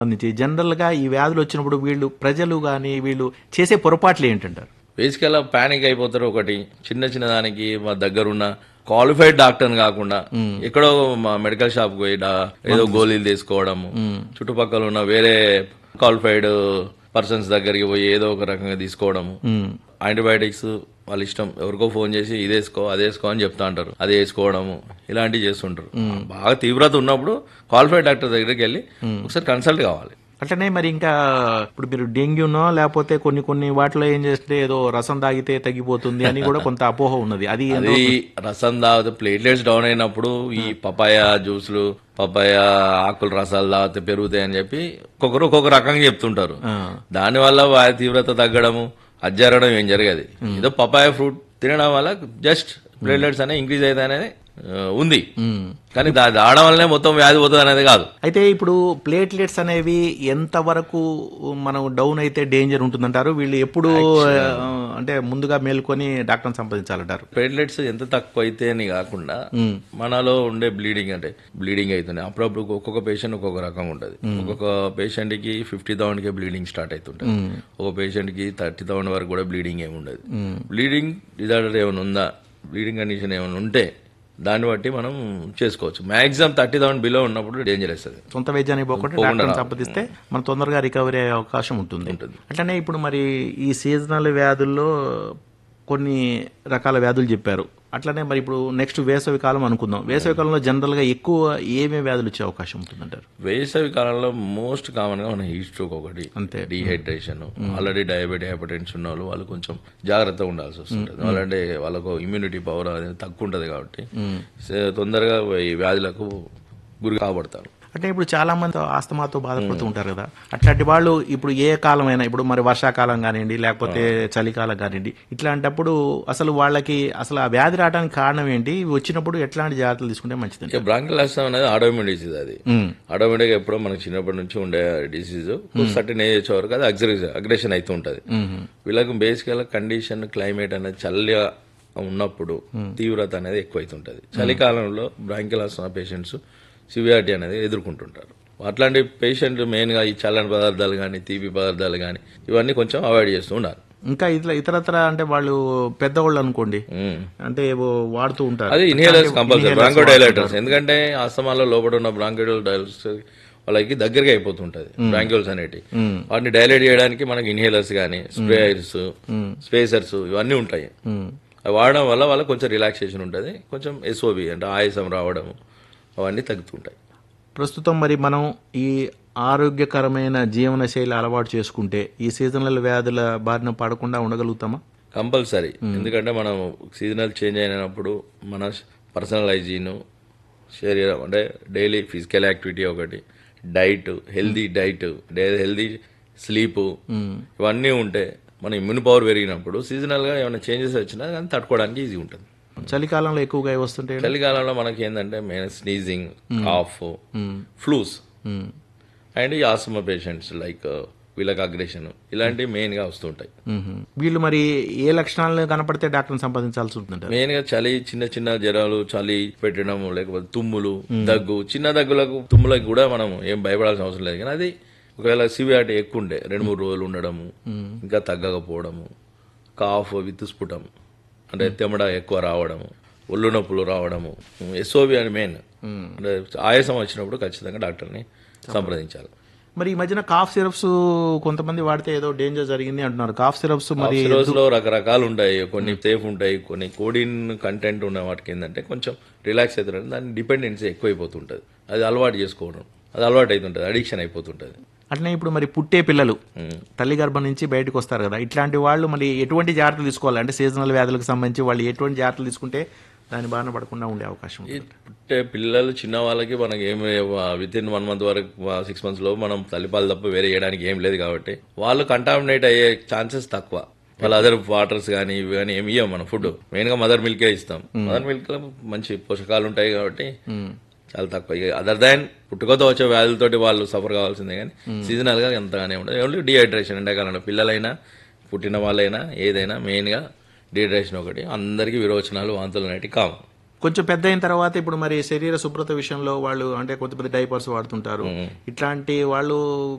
సంబంధించి జనరల్ గా ఈ వ్యాధులు వచ్చినప్పుడు వీళ్ళు ప్రజలు గాని వీళ్ళు చేసే పొరపాట్లు ఏంటంటారు బేసికల్ పానిక్ అయిపోతారు ఒకటి చిన్న చిన్న దానికి మా దగ్గరున్న క్వాలిఫైడ్ డాక్టర్ కాకుండా ఎక్కడో మా మెడికల్ షాప్ పోయి డా- ఏదో గోళీలు తీసుకోవడము చుట్టుపక్కల ఉన్న వేరే క్వాలిఫైడ్ పర్సన్స్ దగ్గరికి పోయి ఏదో ఒక రకంగా తీసుకోవడము యాంటీబయాటిక్స్ వాళ్ళ ఇష్టం ఎవరికో ఫోన్ చేసి ఇది వేసుకో అది వేసుకో అని చెప్తా అంటారు అది వేసుకోవడము ఇలాంటివి చేస్తుంటారు బాగా తీవ్రత ఉన్నప్పుడు క్వాలిఫైడ్ డాక్టర్ దగ్గరికి వెళ్ళి ఒకసారి కన్సల్ట్ కావాలి అట్లనే మరి ఇంకా ఇప్పుడు మీరు డెంగ్యూనో లేకపోతే కొన్ని కొన్ని వాటిలో ఏం చేస్తే ఏదో రసం తాగితే తగ్గిపోతుంది అని కూడా కొంత అపోహ ఉన్నది అది అది రసం తాగితే ప్లేట్లెట్స్ డౌన్ అయినప్పుడు ఈ పపాయ జ్యూస్లు పపాయ ఆకుల రసాలు తాగితే పెరుగుతాయి అని చెప్పి ఒక్కొక్కరు ఒక్కొక్క రకంగా చెప్తుంటారు ఆ, దానివల్ల వారి తీవ్రత తగ్గడము అది జరగడం ఏం జరగదు ఏదో పపాయ ఫ్రూట్ తినడం వల్ల జస్ట్ ప్లేట్లెట్స్ అనేవి ఇంక్రీజ్ అవుతాయి అనేది ఆ, ఉంది ఉమ్. కానీ దాని ఆడడం వల్లనే మొత్తం వ్యాధి పోతుంది అనేది కాదు అయితే ఇప్పుడు ప్లేట్లెట్స్ అనేవి ఎంత వరకు మనం డౌన్ అయితే డేంజర్ ఉంటుందంటారు వీళ్ళు ఎప్పుడు ఆ, అంటే ముందుగా మేల్కొని డాక్టర్ని సంప్రదించాలంటారు ప్లేట్లెట్స్ ఎంత తక్కువ అయితే అని కాకుండా మనలో ఉండే బ్లీడింగ్ అంటే బ్లీడింగ్ అవుతుంది అప్పుడప్పుడు ఒక్కొక్క పేషెంట్ ఒక్కొక్క రకంగా ఉంటుంది ఒక్కొక్క పేషెంట్ కి ఫిఫ్టీ థౌసండ్ కి బ్లీడింగ్ స్టార్ట్ అవుతుంటుంది ఒక పేషెంట్ కి థర్టీ థౌసండ్ వరకు కూడా బ్లీడింగ్ ఏమి ఉండదు బ్లీడింగ్ డిజార్డర్ ఏమైనా ఉందా బ్లీడింగ్ కండిషన్ ఏమైనా ఉంటే దాన్ని బట్టి మనం చేసుకోవచ్చు మాక్సిమం థర్టీ థౌసండ్ బిలో ఉన్నప్పుడు డేంజర్ వస్తుంది సొంత వైద్యానికి పోకుండా డాక్టర్ని సంప్రదిస్తే మనం తొందరగా రికవరీ అయ్యే అవకాశం ఉంటుంది అట్లనే ఇప్పుడు మరి ఈ సీజనల్ వ్యాధుల్లో కొన్ని రకాల వ్యాధులు చెప్పారు అట్లనే మరి ఇప్పుడు నెక్స్ట్ వేసవి కాలం అనుకుందాం వేసవి కాలంలో జనరల్ గా ఎక్కువ ఏమేమి వ్యాధులు వచ్చే అవకాశం ఉంటుందంటారు వేసవి కాలంలో మోస్ట్ కామన్ గా మన హీట్ స్ట్రోక్ ఒకటి అంతే. డిహైడ్రేషన్ ఆల్రెడీ డయాబెటీ హైపర్టెన్షన్ ఉన్న వాళ్ళు వాళ్ళు కొంచెం జాగ్రత్తగా ఉండాల్సి వస్తుంటుంది వాళ్ళంటే వాళ్ళకు ఇమ్యూనిటీ పవర్ అనేది తక్కువ ఉంటుంది కాబట్టి సే- తొందరగా ఈ వ్యాధులకు గురి కాబడతారు అంటే ఇప్పుడు చాలా మంది ఆస్తమాతో బాధపడుతూ ఉంటారు కదా అట్లాంటి వాళ్ళు ఇప్పుడు ఏ కాలమైనా ఇప్పుడు మరి వర్షాకాలం కానివ్వండి లేకపోతే చలికాలం కానివ్వండి ఇట్లాంటప్పుడు అసలు వాళ్ళకి అసలు ఆ వ్యాధి రావడానికి కారణం ఏంటి ఇవి వచ్చినప్పుడు ఎట్లాంటి జాగ్రత్తలు తీసుకుంటే మంచిదండి ఇక బ్రాంకిలాస్టమ్ అనేది ఆటోమేటిక్ డిసీజ్ అది ఉమ్, ఆటోమేటిక్ ఎప్పుడో మనకు చిన్నప్పటి నుంచి ఉండే డిసీజ్ సర్టన్ ఏజ్ వచ్చే వరకు అది అగ్రెషన్ అగ్రెషన్ అవుతూ ఉంటుంది ఉమ్, వీళ్ళకి బేసికల్ కండిషన్ క్లైమేట్ అనేది చల్లగా ఉన్నప్పుడు తీవ్రత అనేది ఎక్కువైతుంటది చలికాలంలో బ్రాంకిలాస్టమా పేషెంట్స్ సివియారిటీ అనేది ఎదుర్కొంటుంటారు అట్లాంటి పేషెంట్ మెయిన్ గా ఈ చల్లని పదార్థాలు కానీ తీపి పదార్థాలు కానీ ఇవన్నీ కొంచెం అవాయిడ్ చేస్తూ ఉండాలి ఇంకా ఇతర ఇతరత్ర అంటే వాళ్ళు పెద్దవాళ్ళు అనుకోండి ఉమ్. అంటే ఏవో వాడుతూ ఉంటారు అది ఇన్హేలర్స్ కంపల్సరీ బ్రాంకోడైలేటర్స్ ఎందుకంటే ఆస్తమాలో లోపల ఉన్న బ్రాంకోడైలటర్స్ వాళ్ళకి దగ్గరగా అయిపోతుంటది బ్రాంక్యూల్స్ అనేటి వాటిని డైలేట్ చేయడానికి మనకి ఇన్హేలర్స్ కానీ స్ప్రేయర్స్ స్పేసర్స్ ఇవన్నీ ఉంటాయి ఉమ్, అవి వాడడం వల్ల వాళ్ళకి కొంచెం రిలాక్సేషన్ ఉంటుంది కొంచెం ఎస్ఓబి అంటే ఆయాసం రావడం అవన్నీ తగ్గుతుంటాయి ప్రస్తుతం మరి మనం ఈ ఆరోగ్యకరమైన జీవన శైలి అలవాటు చేసుకుంటే ఈ సీజనల్ వ్యాధుల బారిన పడకుండా ఉండగలుగుతామా కంపల్సరీ ఎందుకంటే మనం సీజనల్ చేంజ్ అయినప్పుడు మన పర్సనల్ హైజీన్ శరీరం అంటే డైలీ ఫిజికల్ యాక్టివిటీ ఒకటి diet healthy diet healthy sleep ఇవన్నీ ఉంటే మన ఇమ్యూన్ పవర్ పెరిగినప్పుడు సీజనల్ గా ఏమైనా చేంజెస్ వచ్చినా కానీ తట్టుకోవడానికి ఈజీ ఉంటుంది చలికాలంలో ఎక్కువగా ఇవి వస్తుంటే చలికాలంలో మనకి ఏంటంటే main sneezing cough flus um, and ఈ ఆస్మా పేషెంట్స్ లైక్ వీళ్ళకి అగ్రెషన్ ఇలాంటివి మెయిన్ గా వస్తుంటాయి ఉమ్. వీళ్ళు మరి ఏ లక్షణాలు కనపడితే డాక్టర్ని సంప్రదించాల్సి ఉంటుందంటారు మెయిన్ గా చలి చిన్న చిన్న జ్వరాలు చలి పెట్టడం లేకపోతే తుమ్ములు దగ్గు చిన్న దగ్గులకు తుమ్ములకు కూడా మనం ఏం భయపడాల్సిన అవసరం లేదు కానీ అది ఒకవేళ సివియారిటీ ఎక్కువ ఉండే రెండు మూడు రోజులు ఉండడము ఇంకా తగ్గకపోవడము కాఫ్ విత్ స్ఫుటం అంటే తెమడ ఎక్కువ రావడము ఒళ్ళు నొప్పులు రావడము ఎస్ఓబి అని మెయిన్ అంటే ఆయాసం వచ్చినప్పుడు ఖచ్చితంగా డాక్టర్ని సంప్రదించాలి మరి ఈ మధ్యన కాఫ్ సిరప్స్ కొంతమంది వాడితే ఏదో డేంజర్ జరిగింది అంటున్నారు కాఫ్ సిరప్స్ మరి సిరోస్ లో రకరకాలు ఉంటాయి కొన్ని సేఫ్ ఉంటాయి కొన్ని కోడిన్ కంటెంట్ ఉన్న వాటికి ఏంటంటే కొంచెం రిలాక్స్ అవుతుంటుంది దాని డిపెండెన్సీ ఎక్కువైపోతుంటది అది అలవాటు చేసుకోవడం అది అలవాటు అవుతుంటది అడిక్షన్ అయిపోతుంటది అట్లనే ఇప్పుడు మరి పుట్టే పిల్లలు తల్లి గర్భం నుంచి బయటకు వస్తారు కదా ఇట్లాంటి వాళ్ళు మరి ఎటువంటి జాగ్రత్తలు తీసుకోవాలి అంటే సీజనల్ వ్యాధులకు సంబంధించి వాళ్ళు ఎటువంటి జాగ్రత్తలు తీసుకుంటే దాని బారిన పడకుండా ఉండే అవకాశం ఈ ఉంటుంది పుట్టే పిల్లలు చిన్న వాళ్ళకి మనకి ఏమి విత్ ఇన్ వన్ మంత్ వరకు సిక్స్ మంత్స్ లో మనం తల్లిపాలు తప్ప వేరే చేయడానికి ఏం లేదు కాబట్టి వాళ్ళు కంటామినేట్ అయ్యే ఛాన్సెస్ తక్కువ వాళ్ళ అదర్ వాటర్స్ కానీ ఇవి కానీ ఏమి ఇవ్వం మనం ఫుడ్ మెయిన్ గా మదర్ మిల్కే ఇస్తాం మదర్ మిల్క్ లో మంచి పోషకాలు ఉంటాయి కాబట్టి చాలా తక్కువ అదర్ దాన్ పుట్టుకతో వచ్చే వ్యాధులతోటి వాళ్ళు సఫర్ కావాల్సిందే కానీ సీజనల్ గా ఎంతగానే ఉండదు ఓన్లీ డిహైడ్రేషన్ ఎండాకాలంలో పిల్లలైనా పుట్టిన వాళ్ళైనా ఏదైనా మెయిన్ గా డిహైడ్రేషన్ ఒకటి అందరికీ విరోచనాలు వాంతులు అనేవి కామన్ కొంచెం పెద్ద అయిన తర్వాత ఇప్పుడు మరి శరీర శుభ్రత విషయంలో వాళ్ళు అంటే కొంతమంది డైపర్స్ వాడుతుంటారు ఇట్లాంటి వాళ్ళు